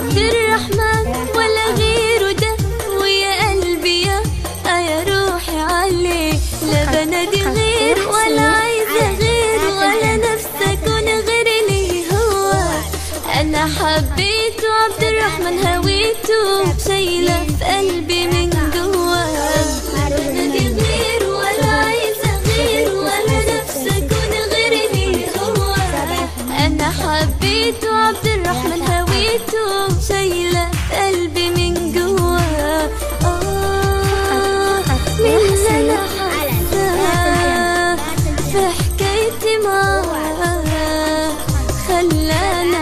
عبد الرحمن ولا غيره ده ويا قلبي يا آه يا روحي عليه لا بنادي غير ولا عايزة غير ولا نفسي أكون غير لي هو أنا حبيته عبد الرحمن هويته شايلة في قلبي من جوا لا بنادي غير ولا عايزة غير ولا نفسي أكون غير لي هو أنا حبيته عبد الرحمن هويته شايلة في قلبي من جوا آه من اللي أنا حاساه في حكايتي معاه خلاني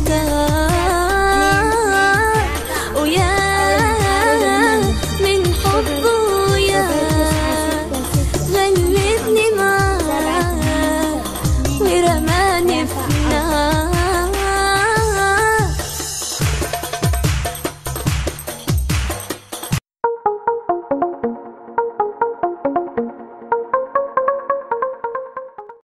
احتار ويا من حبه يا غلبني معاه ورماني في